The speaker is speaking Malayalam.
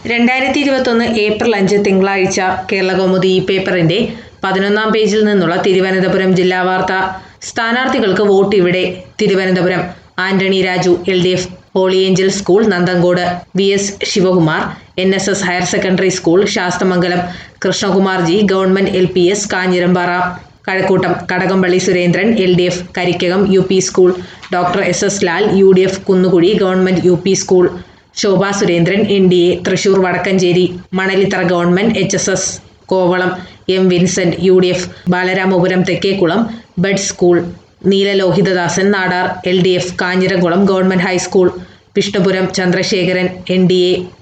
രണ്ടായിരത്തി ഇരുപത്തൊന്ന് ഏപ്രിൽ അഞ്ച് തിങ്കളാഴ്ച കേരളകൗമുദി ഈ പേപ്പറിന്റെ പതിനൊന്നാം പേജിൽ നിന്നുള്ള തിരുവനന്തപുരം ജില്ലാ വാർത്ത സ്ഥാനാർത്ഥികൾക്ക് വോട്ട് ഇവിടെ Thiruvananthapuram Antony Raju L D F Holy Angel School Nanthancode V S Sivakumar N S S higher secondary school Sasthamangalam Krishnakumar G government L P S Kanjirampara Kazhakkoottam Kadakampally Surendran L D F Karikkakom U P school doctor S S Lal U D F Kunnukuzhi government U P school Shobha Surendran N D A Thrissur Vadakkanchery Manalithara government H S S Kovalam M Vincent U D F Balaramapuram Thekkekulam bud school Neelalohithadasan Nadar L D F Kanjiramkulam government high school Vishnupuram Chandrasekharan N D A